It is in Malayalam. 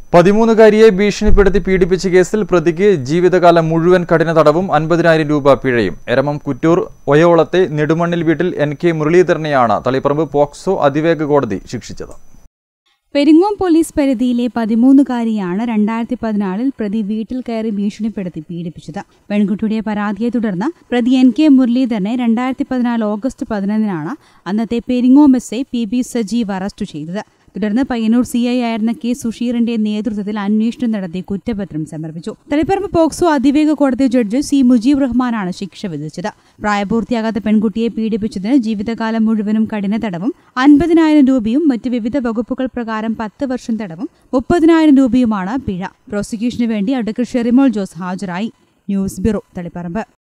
പതിമൂന്നുകാരിയെ ഭീഷണിപ്പെടുത്തി പീഡിപ്പിച്ച കേസിൽ പ്രതിക്ക് ജീവിതകാലം മുഴുവൻ കഠിന തടവും അൻപതിനായിരം രൂപ പിഴയും എരമം കുറ്റൂർ ഒയോളത്തെ നെടുമണ്ണിൽ വീട്ടിൽ എൻ കെ മുരളീധരനെയാണ് തളിപ്പറമ്പ് പോക്സോ അതിവേഗ കോടതി ശിക്ഷിച്ചത് പെരിങ്ങോം പോലീസ് പരിധിയിലെ പതിമൂന്നുകാരിയാണ് രണ്ടായിരത്തി പതിനാലിൽ പ്രതി വീട്ടിൽ കയറി ഭീഷണിപ്പെടുത്തി പീഡിപ്പിച്ചത് പെൺകുട്ടിയുടെ പരാതിയെ തുടർന്ന് പ്രതി എൻ കെ മുരളീധരനെ രണ്ടായിരത്തി പതിനാല് ഓഗസ്റ്റ് പതിനൊന്നിനാണ് അന്നത്തെ Peringome S I P B Sajeev arrest ചെയ്തത് തുടർന്ന് പയ്യന്നൂർ സി ഐ ആയിരുന്ന കെ സുഷീറിന്റെ നേതൃത്വത്തിൽ അന്വേഷണം നടത്തി കുറ്റപത്രം സമർപ്പിച്ചു തളിപ്പറമ്പ് പോക്സോ അതിവേഗ കോടതി ജഡ്ജി സി മുജീബ് റഹ്മാനാണ് ശിക്ഷ വിധിച്ചത് പ്രായപൂർത്തിയാകാത്ത പെൺകുട്ടിയെ പീഡിപ്പിച്ചതിന് ജീവിതകാലം മുഴുവനും കഠിന തടവും അൻപതിനായിരം രൂപയും മറ്റ് വിവിധ വകുപ്പുകൾ പ്രകാരം പത്ത് വർഷം തടവും മുപ്പതിനായിരം രൂപയുമാണ് പിഴ പ്രോസിക്യൂഷന് വേണ്ടി അഡ്വക്കേറ്റ് ഷെറിമോൾ ജോസ് ഹാജരായി ന്യൂസ് ബ്യൂറോ തളിപ്പറമ്പ്